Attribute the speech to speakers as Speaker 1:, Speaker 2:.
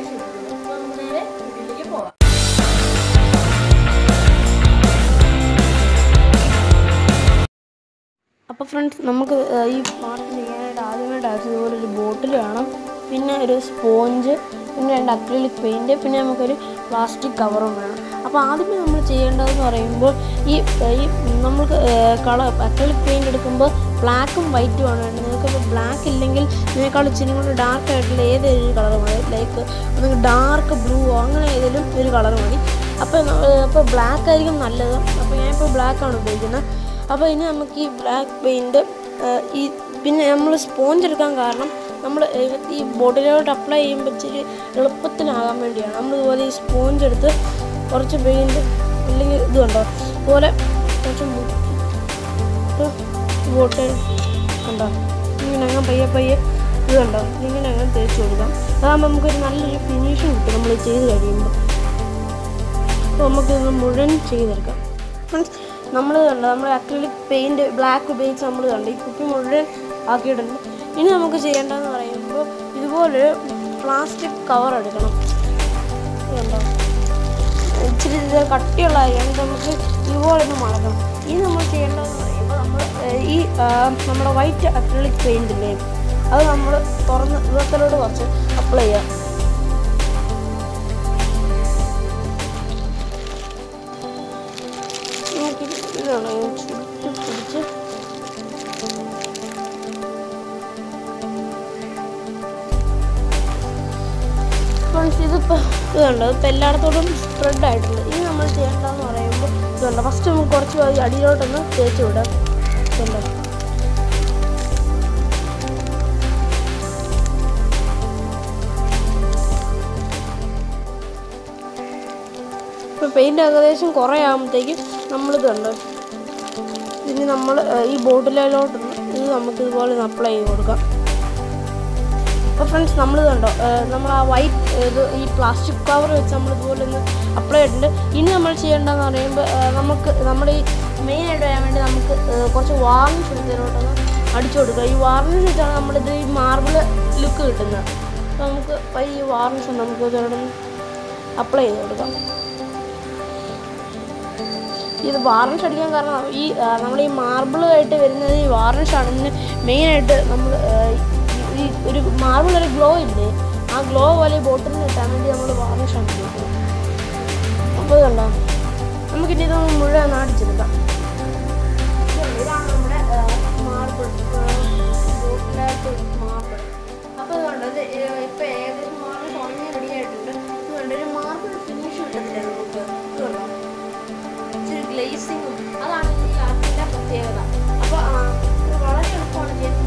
Speaker 1: അയച്ചു കൊടുക്കുന്നത് അപ്പോൾ നമുക്ക് നേരെ വീട്ടിലേക്ക് പോകാം അപ്പോൾ ഫ്രണ്ട്സ് നമുക്ക് ഏഹ്, ഈ പാട്ട് ചെയ്യാനായിട്ട് ആദ്യമായിട്ട് ആവശ്യം ഇതുപോലെ ഒരു ബോട്ടിൽ വേണം പിന്നെ ഒരു സ്പോഞ്ച് പിന്നെ രണ്ട് അക്രിലിക് പെയിൻറ്റ് പിന്നെ നമുക്കൊരു പ്ലാസ്റ്റിക് കവറും വേണം അപ്പോൾ ആദ്യമേ നമ്മൾ ചെയ്യേണ്ടതെന്ന് പറയുമ്പോൾ ഈ ഏഹ്, ഈ നമുക്ക് കളർ അക്രിലിക് പെയിൻറ്റ് എടുക്കുമ്പോൾ ബ്ലാക്കും വൈറ്റും ആണ് വേണ്ടത് നിങ്ങൾക്കിപ്പോൾ ബ്ലാക്ക് ഇല്ലെങ്കിൽ ഇതിനേക്കാൾ ഇച്ചിരി കൂടി ഡാർക്ക് ആയിട്ടുള്ള ഏതൊരു കളർ മതി ലൈക്ക് ഒന്നെങ്കിൽ ഡാർക്ക് ബ്ലൂ അങ്ങനെ ഏതെങ്കിലും ഒരു കളർ മതി അപ്പോൾ അപ്പോൾ ബ്ലാക്ക് ആയിരിക്കും നല്ലത് അപ്പോൾ ഞാനിപ്പോൾ ബ്ലാക്കാണ് ഉപയോഗിക്കുന്നത് അപ്പോൾ ഇനി നമുക്ക് ഈ ബ്ലാക്ക് പെയിൻറ്റ് ഈ പിന്നെ നമ്മൾ സ്പോഞ്ച് എടുക്കാൻ കാരണം നമ്മൾ ഈ ബോട്ടിലോട്ട് അപ്ലൈ ചെയ്യുമ്പോൾ ഇച്ചിരി എളുപ്പത്തിനാകാൻ വേണ്ടിയാണ് നമ്മൾ ഇതുപോലെ ഈ സ്പോഞ്ച് എടുത്ത് കുറച്ച് പെയിൻറ്റ് അല്ലെങ്കിൽ ഇത് കണ്ടോ ഇതുപോലെ കുറച്ച് മുക്കിയിട്ട് ബോട്ടിൽ കണ്ടോ ഇങ്ങനെ അങ്ങ് പയ്യെ പയ്യെ ഇത് കണ്ടോ ഇങ്ങനെ അങ്ങ് തേച്ച് കൊടുക്കാം അതാകുമ്പോൾ നമുക്കൊരു നല്ലൊരു ഫിനിഷ് കിട്ടും നമ്മൾ ചെയ്ത് കഴിയുമ്പോൾ അപ്പോൾ നമുക്കിത് മുഴുവൻ ചെയ്തെടുക്കാം ഫ്രണ്ട്സ് നമ്മൾ കണ്ടു നമ്മൾ അക്രിലിക് പെയിൻറ്റ് ബ്ലാക്ക് ഉപയോഗിച്ച് നമ്മൾ കണ്ടു ഈ കുപ്പി മുഴുവൻ ആക്കിയിട്ടുണ്ട് ഇനി നമുക്ക് ചെയ്യേണ്ടതെന്ന് പറയുമ്പോൾ ഇതുപോലെ പ്ലാസ്റ്റിക് കവർ എടുക്കണം ഇത് കണ്ടോ ഇച്ചിരി ഇത് കട്ടിയുള്ളതായിരിക്കും എന്നിട്ട് നമുക്ക് ഇതുപോലെ ഒന്ന് മടക്കണം ഇനി നമ്മൾ ചെയ്യേണ്ടതെന്ന് പറയുമ്പോൾ നമ്മൾ ഏഹ്, ഈ ആ, നമ്മുടെ വൈറ്റ് അക്രിലിക് പെയിൻ്റ് ഇല്ലേ അത് നമ്മൾ തുറന്ന് ഇവത്തിലോട്ട് കുറച്ച് അപ്ലൈ ചെയ്യാം നമുക്ക് ഇതാണ് ചുരുട്ടി പിടിച്ച് ഫ്രണ്ട്സ് ഇതിപ്പോൾ ഇത് കണ്ടോ ഇതിപ്പോൾ എല്ലായിടത്തോടും സ്പ്രെഡ് ആയിട്ടുണ്ട് ഇനി നമ്മൾ ചെയ്യേണ്ടതെന്ന് പറയുമ്പോൾ ഇത് കണ്ടോ ഫസ്റ്റ് നമുക്ക് കുറച്ച് ഭാഗം ഈ അടിയിലോട്ടൊന്ന് തേച്ച് വിടാം ഇതുണ്ടോ ഇപ്പോൾ പെയിൻറ് ഏകദേശം കുറേ ആകുമ്പോഴത്തേക്കും നമ്മളിത് കണ്ടോ ഇനി നമ്മൾ ഈ ബോട്ടിലോട്ട് ഇത് നമുക്ക് ഇതുപോലെ ഒന്ന് അപ്ലൈ ചെയ്ത് കൊടുക്കാം അപ്പോൾ ഫ്രണ്ട്സ് നമ്മൾ കണ്ടോ നമ്മൾ ആ വൈറ്റ് ഇത് ഈ പ്ലാസ്റ്റിക് കവർ വെച്ച് നമ്മൾ ഇതുപോലെ ഒന്ന് അപ്ലൈ ചെയ്തിട്ടുണ്ട് ഇനി നമ്മൾ ചെയ്യേണ്ടതെന്ന് പറയുമ്പോൾ ഏഹ്, നമുക്ക് നമ്മുടെ ഈ മെയിനായിട്ട് വരാൻ വേണ്ടി നമുക്ക് ഏഹ്, കുറച്ച് വാർണിഷ് എടുത്തതിലോട്ടൊന്ന് അടിച്ചു കൊടുക്കുക ഈ വാർണിഷ് വെച്ചാണ് നമ്മളിത് ഈ മാർബിൾ ലുക്ക് കിട്ടുന്നത് അപ്പോൾ നമുക്ക് ഇപ്പോൾ ഈ വാർണിഷ് നമുക്ക് ഇതിലോട്ടൊന്ന് അപ്ലൈ ചെയ്ത് കൊടുക്കാം ഇത് വാർണിഷ് അടിക്കാൻ കാരണം ഈ നമ്മൾ ഈ മാർബിളായിട്ട് വരുന്നത് ഈ വാർണിഷാണ് ഇതിന് മെയിനായിട്ട് നമ്മൾ ഈ ഒരു മാർബിൾ ഒരു ഗ്ലോ ഇല്ലേ ആ ഗ്ലോ പോലെ ഈ ബോട്ടിലിന് കിട്ടാൻ വേണ്ടി നമ്മൾ വാർണിഷാണ് ഉപയോഗിക്കുന്നത് അപ്പോൾ ഇത് കണ്ടോ നമുക്കിനി ഇത് മുഴുവൻ അടിച്ചെടുക്കാം ഇതുണ്ട്. ഇതാണ് നമ്മുടെ മാർബിൾ ബോട്ടിലായിട്ട് മാർബിൾ അപ്പോൾ ഇത് കണ്ടോ ഇത് ഇപ്പോൾ ഏകദേശം വാർണിഷ് ഉണങ്ങി റെഡി ആയിട്ടുണ്ട് ഇത് കണ്ടോ ഒരു മാർബിൾ ഫിനിഷ് കിട്ടത്തില്ലേ നമുക്ക് ഇത് കണ്ടോ ഇച്ചിരി ഗ്ലേസിങ്ങും അതാണ് ഈ ആർട്ടിൻ്റെ പ്രത്യേകത അപ്പോൾ ഇത് വളരെ എളുപ്പമാണ് ചെയ്യാൻ